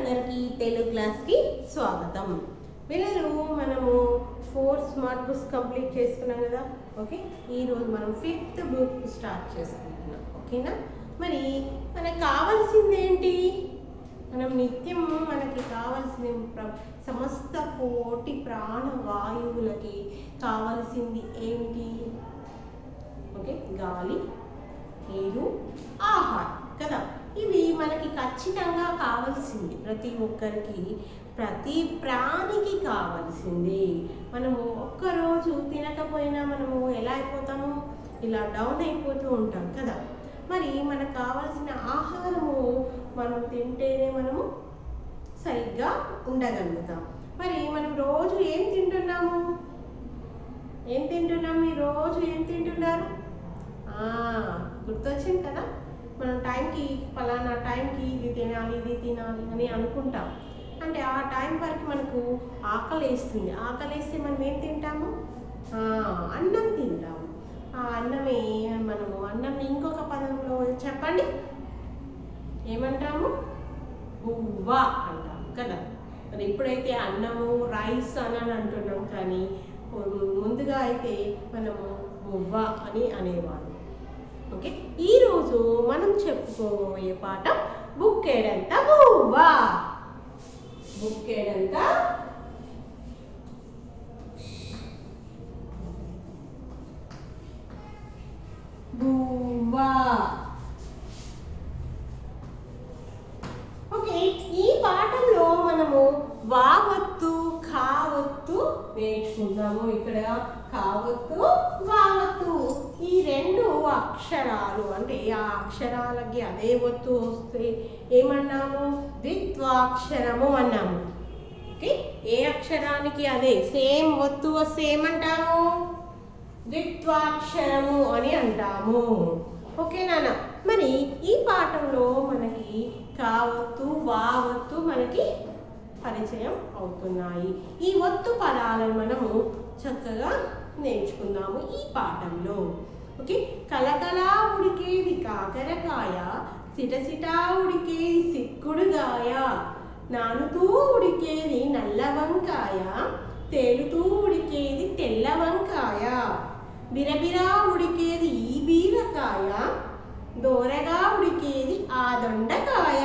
పిల్లలందరికీ తెలుగు క్లాస్కి స్వాగతం పిల్లలు మనము ఫోర్ స్మార్ట్ బుక్స్ కంప్లీట్ చేసుకున్నాం కదా ఓకే ఈరోజు మనం ఫిఫ్త్ బుక్ స్టార్ట్ చేసుకుంటున్నాం ఓకేనా మరి మనకు కావాల్సింది ఏంటి మనం నిత్యం మనకి కావాల్సిన ప్ర- సమస్త కోటి ప్రాణ వాయువులకి కావాల్సింది ఏమిటి ఓకే గాలి నీరు ఆహారం కదా ఇవి మనకి ఖచ్చితంగా కావాల్సింది ప్రతి ఒక్కరికి ప్రతి ప్రాణికి కావాల్సింది మనము ఒక్కరోజు తినకపోయినా మనము ఎలా అయిపోతాము ఇలా డౌన్ అయిపోతూ ఉంటాం కదా మరి మనకు కావాల్సిన ఆహారము మనం తింటేనే మనము సరిగ్గా ఉండగలుగుతాం మరి మనం రోజు ఏం తింటున్నాము ఏం తింటున్నాము ఈ రోజు ఏం తింటున్నారు ఆ, గుర్తొచ్చింది కదా మనం టైంకి ఫలానా టైంకి ఇది తినాలి ఇది తినాలి అని అనుకుంటాం అంటే ఆ టైం వరకు మనకు ఆకలి వేస్తుంది ఆకలి వేస్తే మనం ఏం తింటాము ఆ, అన్నం తింటాము ఆ అన్నమే మనము అన్నం ఇంకొక పదంలో చెప్పండి ఏమంటాము బువ్వ అంటాం కదా మరి ఇప్పుడైతే అన్నము రైస్ అని అని అంటున్నాం కానీ ముందుగా అయితే మనము బువ్వ అని అనేవాడు ఓకే ఈరోజు మనం చెప్పుకోబోయే పాఠం బుక్కేడంత బువ్వ బుక్కేడంత బువ్వ ఓకే ఈ పాఠంలో మనము వావత్తు కావత్తు నేర్చుకుందాము ఇక్కడ కావత్తు వావత్తు ఈ రెండు అక్షరాలు అంటే ఆ అక్షరాలకి అదే ఒత్తు వస్తే ఏమన్నాము ద్విత్వాక్షరము అన్నాము ఓకే ఏ అక్షరానికి అదే సేమ్ ఒత్తు వస్తే ఏమంటాము ద్విత్వాక్షరము అని అంటాము ఓకే నాన్న మరి ఈ పాఠంలో మనకి కావత్తు వావత్తు మనకి పరిచయం అవుతున్నాయి ఈ ఒత్తు పదాలను మనము చక్కగా నేర్చుకుందాము ఈ పాఠంలో ఓకే కలకలా ఉడికేది కాకరకాయ సిటసిటా ఉడికేది సిక్కుడుగాయ నానుతూ ఉడికేది నల్ల వంకాయ తేలుతూ ఉడికేది తెల్ల వంకాయ బిరబిరా ఉడికేది ఈ బీరకాయ దోరగా ఉడికేది ఆ దొండకాయ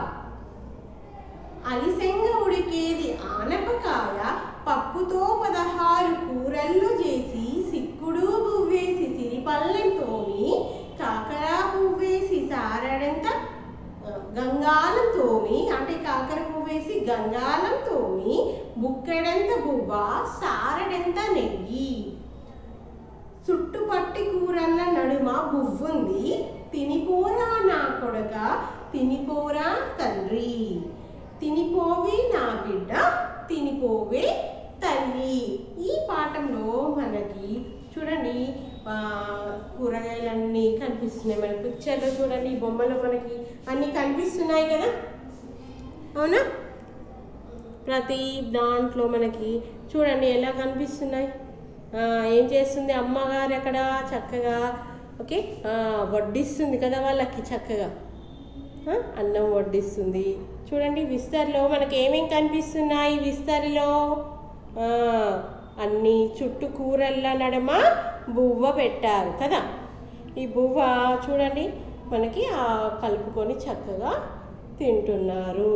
అలిసెంగ ఉడికేది ఆనపకాయ పప్పుతో పదహారు కూరల్లో చేసి సిక్కుడు పువ్వేసి సిరిపల్లెం తోమి కాకర పువ్వేసి సారడంత ఆ, గంగాలం తోమి అంటే కాకర పువ్వేసి గంగాలం తోమి బుక్కెడంత బువ్వ సారడంత నెయ్యి చుట్టుపట్టి కూరల్ల నడుమ బువ్వుంది తినిపోరా నా కొడక తినిపోరా తండ్రి తినిపోవే నా బిడ్డ తినిపోవే తల్లి ఈ పాఠంలో మనకి చూడండి ఆ, కూరగాయలన్నీ కనిపిస్తున్నాయి మన పిక్చర్లో చూడండి ఈ బొమ్మలో మనకి అన్నీ కనిపిస్తున్నాయి కదా అవునా ప్రతి దాంట్లో మనకి చూడండి ఎలా కనిపిస్తున్నాయి ఆ, ఏం చేస్తుంది అమ్మగారు అక్కడ చక్కగా ఓకే ఆ, వడ్డిస్తుంది కదా వాళ్ళకి చక్కగా ఆ, అన్నం వడ్డిస్తుంది చూడండి విస్తరిలో మనకి ఏమేం కనిపిస్తున్నాయి విస్తరిలో ఆ, అన్ని చుట్టూ కూరల్ల నడమ బువ్వ పెట్టారు కదా ఈ బువ్వ చూడండి మనకి ఆ కలుపుకొని చక్కగా తింటున్నారు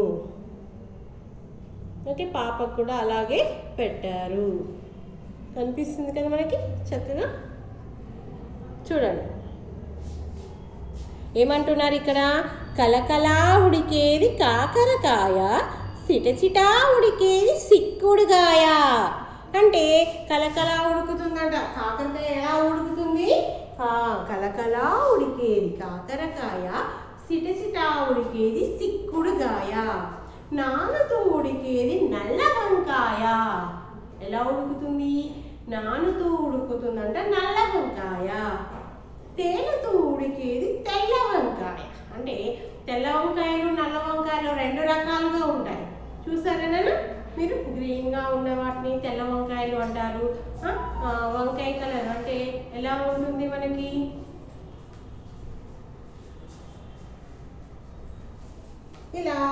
ఓకే పాపకు కూడా అలాగే పెట్టారు కనిపిస్తుంది కదా మనకి చక్కగా చూడండి ఏమంటున్నారు ఇక్కడ కలకలా ఉడికేది కాకరకాయ సిటచిటా ఉడికేది సిక్కుడుగాయ అంటే కలకలా ఉడుకుతుందంట కాకరకాయ ఎలా ఉడుకుతుంది ఆ, కలకలా ఉడికేది కాకరకాయ సిటసిటా ఉడికేది సిక్కుడుగాయ నానుతూ ఉడికేది నల్ల వంకాయ ఎలా ఉడుకుతుంది నానుతూ ఉడుకుతుందంట నల్ల వంకాయ తేలుతూ ఉడికేది తెల్ల వంకాయ అంటే తెల్ల వంకాయలు నల్ల వంకాయలు రెండు రకాలుగా ఉంటాయి చూసారా మీరు గ్రీన్గా ఉన్న వాటిని తెల్ల వంకాయలు అంటారు ఆ, ఆ, వంకాయ కలర్ అంటే ఎలా ఉంటుంది మనకి ఇలా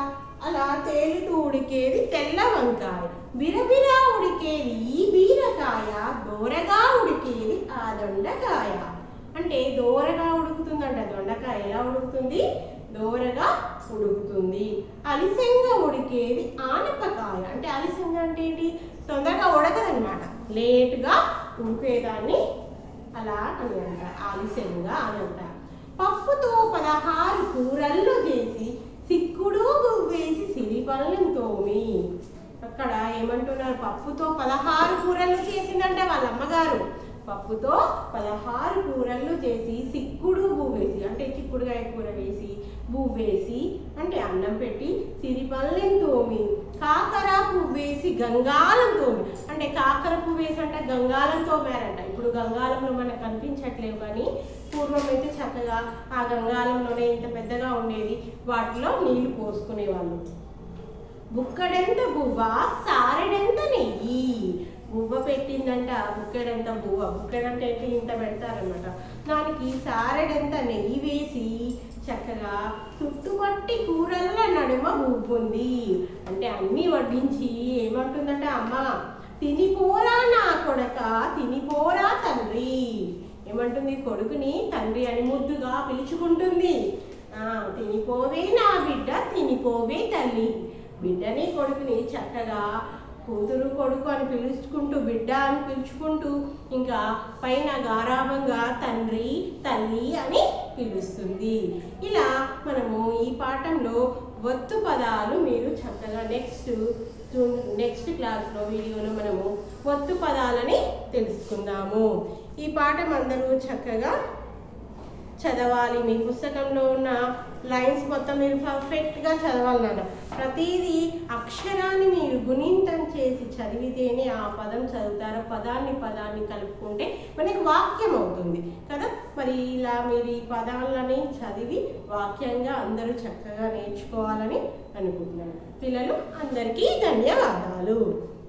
అలా తేలుతూ ఉడికేది తెల్ల వంకాయ బిరబిరా ఉడికేది ఈ బీరకాయ దోరగా ఉడికేది ఆ దొండకాయ అంటే దోరగా ఉడుకుతుందంట దొండకాయ ఎలా ఉడుకుతుంది దోరగా ఉడుకుతుంది అలిసంగా ఉడికేది ఆనపకాయ అంటే అలిసంగా అంటే ఏంటి తొందరగా ఉడకదనమాట లేటుగా ఉడికేదాన్ని అలా అని అంటారు ఆలస్యంగా అని అంటారు పప్పుతో పదహారు కూరల్లో చేసి సిక్కుడు వేసి సిరిపల్లం తోమి అక్కడ ఏమంటున్నారు పప్పుతో పదహారు కూరలు చేసిందంట వాళ్ళ అమ్మగారు పప్పుతో పదహారు కూరలు చేసి సిక్కుడు వేసి అంటే చిక్కుడుగాయ కూర వేసి వేసి అంటే అన్నం పెట్టి సిరిపల్లెం తోమి కాకర పువ్వేసి గంగాలం తోమి అంటే కాకర పువ్వేసి అంటే గంగాలం తోమారంట ఇప్పుడు గంగాలంలో మనకు కనిపించట్లేవు కానీ పూర్వం అయితే చక్కగా ఆ గంగాలంలోనే ఇంత పెద్దగా ఉండేది వాటిలో నీళ్లు పోసుకునేవాళ్ళు బుక్కడెంత బువ్వ సారెడెంత నెయ్యి బువ్వ పెట్టిందంట బుక్కెడంత బువ్వ బుక్కెడంటే అయితే ఇంత పెడతారనమాట దానికి సారెడెంత నెయ్యి వేసి చక్కగా చుట్టుపట్టి కూరల్ల నడుమ బువ్వుంది అంటే అన్నీ వడ్డించి ఏమంటుందంటే అమ్మ తినిపోరా నా కొడక తినిపోరా తండ్రి ఏమంటుంది కొడుకుని తండ్రి అని ముద్దుగా పిలుచుకుంటుంది ఆ, తినిపోవే నా బిడ్డ తినిపోవే తల్లి బిడ్డని కొడుకుని చక్కగా కూతురు కొడుకు అని పిలుచుకుంటూ బిడ్డ అని పిలుచుకుంటూ ఇంకా పైన గారాభంగా తండ్రి తల్లి అని పిలుస్తుంది ఇలా మనము ఈ పాఠంలో ఒత్తు పదాలు మీరు చక్కగా నెక్స్ట్ నెక్స్ట్ క్లాస్లో వీడియోలో మనము ఒత్తు పదాలని తెలుసుకుందాము ఈ పాఠం అందరూ చక్కగా చదవాలి మీ పుస్తకంలో ఉన్న లైన్స్ మొత్తం మీరు పర్ఫెక్ట్గా చదవాలి నాన్న ప్రతిదీ అక్షరాన్ని మీరు గుణింతం చేసి చదివితేనే ఆ పదం చదువుతారు పదాన్ని పదాన్ని కలుపుకుంటే మనకి వాక్యం అవుతుంది కదా మరి ఇలా మీరు ఈ పదాలని చదివి వాక్యంగా అందరూ చక్కగా నేర్చుకోవాలని అనుకుంటున్నాను పిల్లలు అందరికీ ధన్యవాదాలు